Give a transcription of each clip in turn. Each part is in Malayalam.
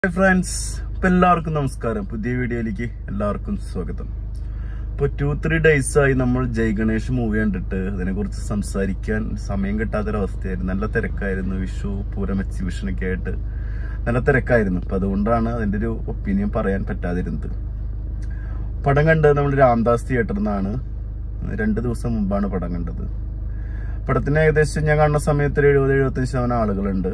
ഹായ് ഫ്രണ്ട്സ് ഇപ്പൊ എല്ലാവർക്കും നമസ്കാരം പുതിയ വീഡിയോയിലേക്ക് എല്ലാവർക്കും സ്വാഗതം ഇപ്പൊ ടു ത്രീ ഡേയ്സ് ആയി നമ്മൾ ജയ് ഗണേഷ് മൂവി കണ്ടിട്ട് അതിനെ കുറിച്ച് സംസാരിക്കാൻ സമയം കിട്ടാത്തൊരവസ്ഥയായിരുന്നു നല്ല തിരക്കായിരുന്നു വിഷു പൂരം എക്സിബിഷൻ ഒക്കെ ആയിട്ട് നല്ല തിരക്കായിരുന്നു അപ്പൊ അതുകൊണ്ടാണ് അതിന്റെ ഒരു ഒപ്പീനിയൻ പറയാൻ പറ്റാതിരുന്നത് പടം കണ്ടത് നമ്മൾ രാംദാസ് തിയേറ്ററിൽ നിന്നാണ് രണ്ട് ദിവസം മുമ്പാണ് പടം കണ്ടത് പടത്തിന് ഏകദേശം ഞാൻ കാണുന്ന സമയത്ത് ഒരു എഴുപത് എഴുപത്തഞ്ച് ശതമാനം ആളുകളുണ്ട്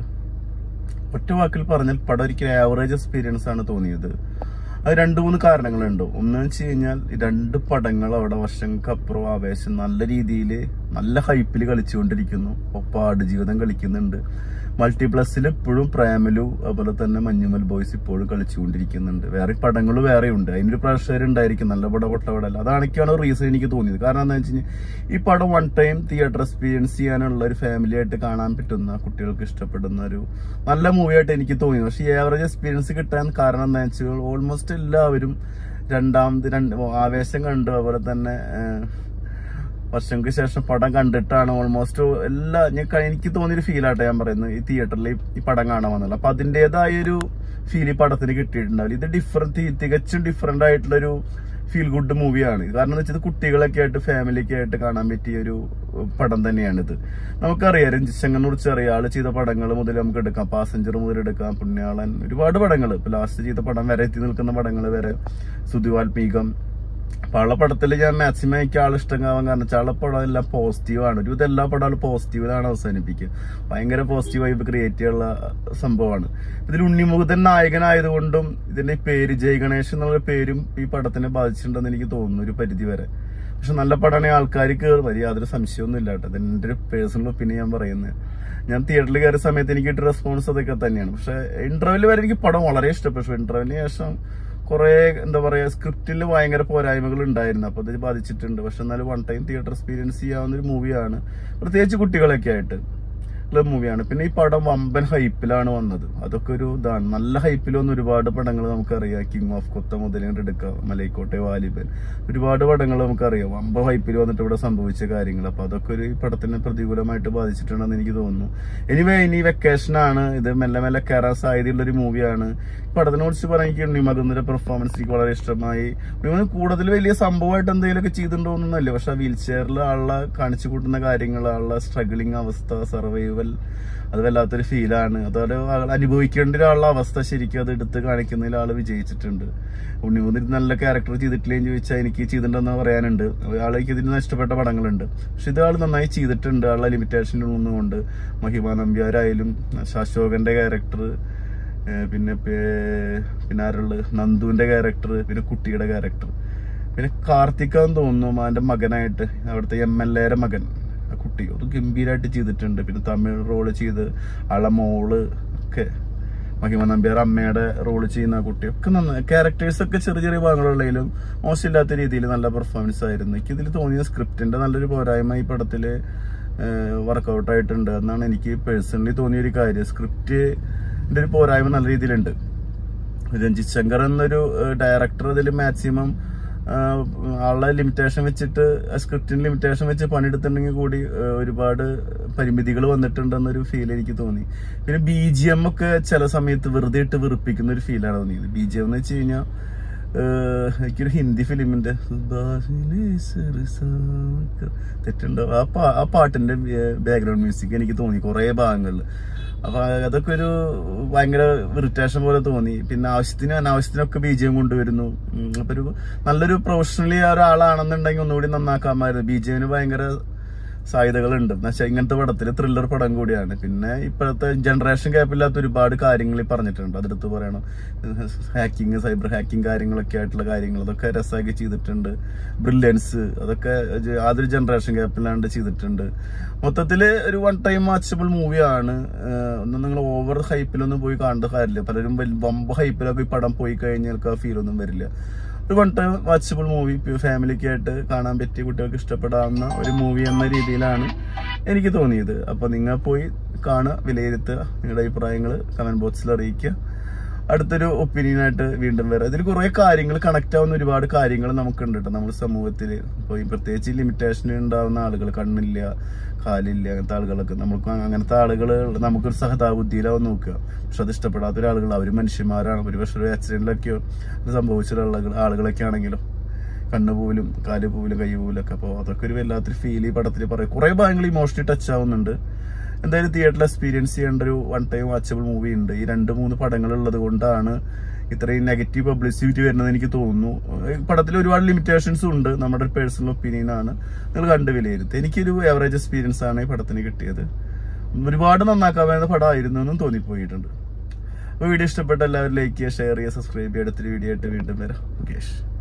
ഒറ്റ വാക്കിൽ പറഞ്ഞാൽ പടം ഒരിക്കലും ആവറേജ് എക്സ്പീരിയൻസ് ആണ് തോന്നിയത് അത് രണ്ട് മൂന്ന് കാരണങ്ങളുണ്ട് ഒന്ന് വെച്ച് കഴിഞ്ഞാൽ ഈ രണ്ട് പടങ്ങൾ അവിടെ വർഷങ്ങൾക്കപ്പുറം ആവേശം നല്ല രീതിയിൽ നല്ല ഹൈപ്പിൽ കളിച്ചുകൊണ്ടിരിക്കുന്നു ഒപ്പം ആടുജീവിതം കളിക്കുന്നുണ്ട് മൾട്ടിപ്ലസിൽ ഇപ്പോഴും പ്രേമലു അതുപോലെ തന്നെ മഞ്ഞുമൽ ബോയ്സ് ഇപ്പോഴും കളിച്ചുകൊണ്ടിരിക്കുന്നുണ്ട് വേറെ പടങ്ങൾ വേറെ ഉണ്ട് അതിനൊരു പ്രഷർ ഉണ്ടായിരിക്കും നല്ല പടം പൊട്ടപടല്ല അതാണൊക്കെയാണ് റീസൺ എനിക്ക് തോന്നിയത് കാരണം എന്താ വെച്ച് കഴിഞ്ഞാൽ ഈ പടം വൺ ടൈം തിയേറ്റർ എക്സ്പീരിയൻസ് ചെയ്യാനുള്ള ഒരു ഫാമിലി ആയിട്ട് കാണാൻ പറ്റുന്ന കുട്ടികൾക്ക് ഇഷ്ടപ്പെടുന്ന ഒരു നല്ല മൂവി ആയിട്ട് എനിക്ക് തോന്നി പക്ഷേ ഈ ആവറേജ് എക്സ്പീരിയൻസ് കിട്ടാൻ കാരണം എന്താ വെച്ചാൽ ഓൾമോസ്റ്റ് എല്ലാവരും രണ്ടാമത് രണ്ട് ആവേശം കണ്ടു അതുപോലെ തന്നെ ഏഹ്, വർഷങ്ങൾക്ക് ശേഷം പടം കണ്ടിട്ടാണ് ഓൾമോസ്റ്റ് എല്ലാ ഞാൻ ക- എനിക്ക് തോന്നിയൊരു ഫീലാട്ടെ ഞാൻ പറയുന്നത് ഈ തിയേറ്ററിൽ ഈ പടം കാണാൻ വന്നത് അപ്പൊ അതിന്റേതായ ഒരു ഫീൽ ഈ പടത്തിന് കിട്ടിയിട്ടുണ്ടാവില്ല ഇത് ഡിഫറെന്റ് തികച്ചും ഡിഫറെന്റ് ആയിട്ടുള്ളൊരു ഫീൽ ഗുഡ് മൂവിയാണ് കാരണം എന്ന് വെച്ചാൽ കുട്ടികളൊക്കെ ആയിട്ട് ഫാമിലിയൊക്കെ ആയിട്ട് കാണാൻ പറ്റിയ ഒരു പടം തന്നെയാണിത് നമുക്കറിയാം രഞ്ജിശങ്കറിനെ കുറിച്ച് അറിയാം ആള് ചെയ്ത പടങ്ങൾ മുതൽ നമുക്ക് എടുക്കാം പാസഞ്ചർ മുതൽ എടുക്കാം പുണ്യാളൻ ഒരുപാട് പടങ്ങൾ ഇപ്പൊ ലാസ്റ്റ് ചെയ്ത പടം വരെ എത്തി നിൽക്കുന്ന പടങ്ങൾ വരെ സുധിവാൽമീകം അപ്പൊ ആളെ പടത്തിൽ ഞാൻ മാക്സിമം എനിക്ക് ആൾ ഇഷ്ടമാവാൻ കാരണം വെച്ചാൽ ആളെ പടം എല്ലാം പോസിറ്റീവാണ് ഒരു എല്ലാ പടം പോസിറ്റീവിലാണ് അവസാനിപ്പിക്കുക ഭയങ്കര പോസിറ്റീവ് വൈബ് ക്രിയേറ്റ് ചെയ്യാനുള്ള സംഭവമാണ് ഇതിൽ ഉണ്ണിമുഖതൻ നായകനായതുകൊണ്ടും ഇതിന്റെ ഈ പേര് ജയ് ഗണേഷ് എന്നുള്ള പേരും ഈ പടത്തിനെ ബാധിച്ചിട്ടുണ്ടെന്ന് എനിക്ക് തോന്നുന്നു ഒരു പരിധി വരെ പക്ഷെ നല്ല പടമാണെങ്കിൽ ആൾക്കാർ കയറും വലിയ യാതൊരു സംശയമൊന്നും ഇല്ല കേട്ടോ അതിന്റെ ഒരു പേഴ്സണൽ ഒപ്പീനിയൻ ഞാൻ പറയുന്നത് ഞാൻ തിയേറ്ററിൽ കയറിയ സമയത്ത് എനിക്ക് കിട്ടിയ റെസ്പോൺസ് അതൊക്കെ തന്നെയാണ് പക്ഷെ ഇന്റർവെൽ വരെ എനിക്ക് പടം വളരെ ഇഷ്ടപ്പെട്ടു ഇന്റർവെല്ലിന് ശേഷം കുറെ എന്താ പറയാ സ്ക്രിപ്റ്റിൽ ഭയങ്കര പോരായ്മകൾ ഉണ്ടായിരുന്നു അപ്പൊ അത് ബാധിച്ചിട്ടുണ്ട് പക്ഷെ എന്നാലും വൺ ടൈം തിയേറ്റർ എക്സ്പീരിയൻസ് ചെയ്യാവുന്ന ഒരു മൂവിയാണ് പ്രത്യേകിച്ച് കുട്ടികളൊക്കെ ആയിട്ട് ക്ലബ് മൂവിയാണ് പിന്നെ ഈ പടം വമ്പൻ ഹൈപ്പിലാണ് വന്നത് അതൊക്കെ ഒരു ഇതാണ് നല്ല ഹൈപ്പിൽ വന്ന ഒരുപാട് പടങ്ങൾ നമുക്കറിയാം കിങ് ഓഫ് കൊത്ത മുതലുകൊണ്ട് എടുക്കാം മലൈക്കോട്ടെ വാലിബൻ ഒരുപാട് പടങ്ങൾ നമുക്കറിയാം വമ്പ ഹൈപ്പിൽ വന്നിട്ട് ഇവിടെ സംഭവിച്ച കാര്യങ്ങൾ അപ്പൊ അതൊക്കെ ഒരു ഈ പടത്തിനെ പ്രതികൂലമായിട്ട് ബാധിച്ചിട്ടുണ്ടെന്ന് എനിക്ക് തോന്നുന്നു എനിവേ ഇനി വെക്കേഷൻ ആണ് ഇത് മെല്ലെ മെല്ലെ കയറാൻ സാധ്യതയുള്ള ഒരു മൂവിയാണ് പടത്തിനെ കുറിച്ച് പറയാൻ എനിക്ക് ഉണ്ണിമകുന്നതിന്റെ പെർഫോമൻസ് എനിക്ക് വളരെ ഇഷ്ടമായി ഉണ്ണിമകൻ കൂടുതൽ വലിയ സംഭവമായിട്ട് എന്തെങ്കിലുമൊക്കെ ചെയ്തിട്ടുണ്ടോന്നല്ല പക്ഷെ വീൽ ചെയറിൽ ആളെ കാണിച്ചു കൂട്ടുന്ന കാര്യങ്ങൾ ആളുടെ സ്ട്രഗിളിങ് അവസ്ഥ സർവൈവൽ അത് വല്ലാത്തൊരു ഫീലാണ് അതോടെ ആൾ അനുഭവിക്കേണ്ട ഒരാളുടെ അവസ്ഥ ശരിക്കും അത് എടുത്ത് കാണിക്കുന്നതിൽ ആള് വിജയിച്ചിട്ടുണ്ട് ഉണ്ണിമുന്നിൽ നല്ല ക്യാരക്ടർ ചെയ്തിട്ടില്ലേന്ന് ചോദിച്ചാൽ എനിക്ക് ചെയ്തിട്ടുണ്ടെന്ന് പറയാനുണ്ട് ആൾക്ക് ഇതിന് ഇഷ്ടപ്പെട്ട പടങ്ങളുണ്ട് പക്ഷെ ഇത് ആൾ നന്നായി ചെയ്തിട്ടുണ്ട് ആളുടെ ലിമിറ്റേഷനിൽ നിന്നുകൊണ്ട് മഹിമ നമ്പ്യാരായാലും ശാശോകന്റെ ക്യാരക്ടർ പിന്നെ പേ- പിന്നെ ആരുള്ളത് നന്ദുവിന്റെ ക്യാരക്ടർ പിന്നെ കുട്ടിയുടെ ക്യാരക്ടർ പിന്നെ കാർത്തികാന്ന് തോന്നുന്നു അവന്റെ മകനായിട്ട് അവിടുത്തെ എം എൽ എയുടെ മകൻ ആ കുട്ടി അത് ഗംഭീരമായിട്ട് ചെയ്തിട്ടുണ്ട് പിന്നെ തമിഴ് റോള് ചെയ്ത് ആളെ മോള് ഒക്കെ മഹിമ നമ്പ്യാർ അമ്മയുടെ റോള് ചെയ്യുന്ന ആ കുട്ടി ഒക്കെ നന്നായി ക്യാരക്ടേഴ്സ് ഒക്കെ ചെറിയ ചെറിയ ഭാഗങ്ങളുള്ളതിലും മോശമില്ലാത്ത രീതിയിൽ നല്ല പെർഫോമൻസ് ആയിരുന്നു എനിക്ക് ഇതിൽ തോന്നിയ സ്ക്രിപ്റ്റിന്റെ നല്ലൊരു പോരായ്മ ഈ പടത്തില് വർക്കൗട്ട് ആയിട്ടുണ്ട് എന്നാണ് എനിക്ക് പേഴ്സണലി തോന്നിയ ഒരു കാര്യം സ്ക്രിപ്റ്റിന്റെ ഒരു പോരായ്മ നല്ല രീതിയിലുണ്ട് രഞ്ജിത് ശങ്കർ എന്നൊരു ഡയറക്ടർ ഇതിൽ മാക്സിമം ആളുടെ ലിമിറ്റേഷൻ വെച്ചിട്ട് സ്ക്രിപ്റ്റിന് ലിമിറ്റേഷൻ വെച്ച് പണിയെടുത്തിട്ടുണ്ടെങ്കിൽ കൂടി ആ, ഒരുപാട് പരിമിതികൾ വന്നിട്ടുണ്ടെന്നൊരു ഫീൽ എനിക്ക് തോന്നി പിന്നെ ബി ജി എം ഒക്കെ ചില സമയത്ത് വെറുതെ ഇട്ട് വെറുപ്പിക്കുന്ന ഒരു ഫീലാണ് തോന്നിയത് ബി ജി എം എന്ന് വെച്ച് കഴിഞ്ഞാൽ എനിക്കൊരു ഹിന്ദി ഫിലിമിന്റെ തെറ്റുണ്ടോ ആ പാ ആ പാട്ടിന്റെ ബാക്ക്ഗ്രൗണ്ട് മ്യൂസിക് എനിക്ക് തോന്നി കുറെ ഭാഗങ്ങളിൽ അപ്പൊ അതൊക്കെ ഒരു ഭയങ്കര ഇറിറ്റേഷൻ പോലെ തോന്നി പിന്നെ ആവശ്യത്തിന് അനാവശ്യത്തിനൊക്കെ ബീജയം കൊണ്ടുവരുന്നു ഉം, അപ്പൊ ഒരു നല്ലൊരു പ്രൊഫഷണലി ഒരാളാണെന്നുണ്ടെങ്കിൽ ഒന്നുകൂടി നന്നാക്കാമായിരുന്നു ബീജയന് ഭയങ്കര സാധ്യതകളുണ്ട് എന്നുവെച്ചാൽ ഇങ്ങനത്തെ പടത്തിൽ ത്രില്ലർ പടം കൂടിയാണ് പിന്നെ ഇപ്പോഴത്തെ ജനറേഷൻ ഗ്യാപ്പില്ലാത്ത ഒരുപാട് കാര്യങ്ങൾ ഈ പറഞ്ഞിട്ടുണ്ട് അതെടുത്ത് പറയണം ഹാക്കിങ് സൈബർ ഹാക്കിംഗ് കാര്യങ്ങളൊക്കെ ആയിട്ടുള്ള കാര്യങ്ങൾ അതൊക്കെ രസമാക്കി ചെയ്തിട്ടുണ്ട് ബ്രില്യൻസ് അതൊക്കെ ജ- അതൊരു ജനറേഷൻ ഗ്യാപ്പില്ലാണ്ട് ചെയ്തിട്ടുണ്ട് മൊത്തത്തില് ഒരു വൺ ടൈം വാച്ചബിൾ മൂവിയാണ് ഒന്നും നിങ്ങൾ ഓവർ ഹൈപ്പിലൊന്നും പോയി കാണേണ്ട കാര്യമില്ല പലരും വലിയ വമ്പ ഹൈപ്പിലൊക്കെ ഈ പടം പോയി കഴിഞ്ഞാൽ ആ ഫീൽ ഒന്നും വരില്ല ഒരു വൺ ടൈം വാച്ചബിൾ മൂവി ഫാമിലിക്ക് ആയിട്ട് കാണാൻ പറ്റിയ കുട്ടികൾക്ക് ഇഷ്ടപ്പെടാവുന്ന ഒരു മൂവി എന്ന രീതിയിലാണ് എനിക്ക് തോന്നിയത് അപ്പൊ നിങ്ങൾ പോയി കാണുക വിലയിരുത്തുക നിങ്ങളുടെ അഭിപ്രായങ്ങൾ കമന്റ് ബോക്സിൽ അറിയിക്കുക അടുത്തൊരു ഒപ്പീനിയൻ ആയിട്ട് വീണ്ടും വരാം ഇതിൽ കുറെ കാര്യങ്ങൾ കണക്ട് ആവുന്ന ഒരുപാട് കാര്യങ്ങൾ നമുക്കുണ്ട് കേട്ടോ നമ്മുടെ സമൂഹത്തിൽ ഇപ്പോൾ ഈ പ്രത്യേകിച്ച് ലിമിറ്റേഷൻ ഉണ്ടാവുന്ന ആളുകൾ കണ്ണില്ല കാലില്ല അങ്ങനത്തെ ആളുകളൊക്കെ നമുക്ക് അങ്ങനത്തെ ആളുകൾ നമുക്കൊരു സഹതാബുദ്ധിയിലാവും നോക്കുക പക്ഷെ അത് ഇഷ്ടപ്പെടാത്ത ഒരാളുകൾ അവർ മനുഷ്യന്മാരാണ് ഒരു പക്ഷേ ഒരു ആക്സിഡന്റിലൊക്കെയോ സംഭവിച്ച ആളുകൾ ആളുകളൊക്കെ ആണെങ്കിലും കണ്ണ് പോലും കാല് പോലും കൈ പോലും ഒക്കെ അപ്പോൾ അതൊക്കെ ഒരു വല്ലാത്തൊരു ഫീൽ ഈ പടത്തിൽ പറയും കുറേ ഭാഗങ്ങൾ ഇമോഷണലി ടച്ച് ആവുന്നുണ്ട് എന്തായാലും തിയേറ്ററിൽ എക്സ്പീരിയൻസ് ചെയ്യേണ്ട ഒരു വൺ ടൈം വാച്ചബിൾ മൂവി ഉണ്ട് ഈ രണ്ട് മൂന്ന് പടങ്ങൾ ഉള്ളത് കൊണ്ടാണ് ഇത്രയും നെഗറ്റീവ് പബ്ലിസിറ്റി വരുന്നത് എനിക്ക് തോന്നുന്നു ഈ പടത്തിൽ ഒരുപാട് ലിമിറ്റേഷൻസും ഉണ്ട് നമ്മുടെ ഒരു പേഴ്സണൽ ഒപ്പീനിയൻ ആണ് നിങ്ങൾ കണ്ട് വിലയിരുത്തുക എനിക്കൊരു ആവറേജ് എക്സ്പീരിയൻസ് ആണ് ഈ പടത്തിന് കിട്ടിയത് ഒരുപാട് നന്നാക്കാവുന്ന പടമായിരുന്നു എന്നും തോന്നിപ്പോയിട്ടുണ്ട് അപ്പോൾ വീഡിയോ ഇഷ്ടപ്പെട്ട എല്ലാവരും ലൈക്ക് ചെയ്യുക ഷെയർ ചെയ്യുക സബ്സ്ക്രൈബ് ചെയ്യുക അടുത്തൊരു വീഡിയോ ആയിട്ട് വീണ്ടും വരാം മുകേഷ്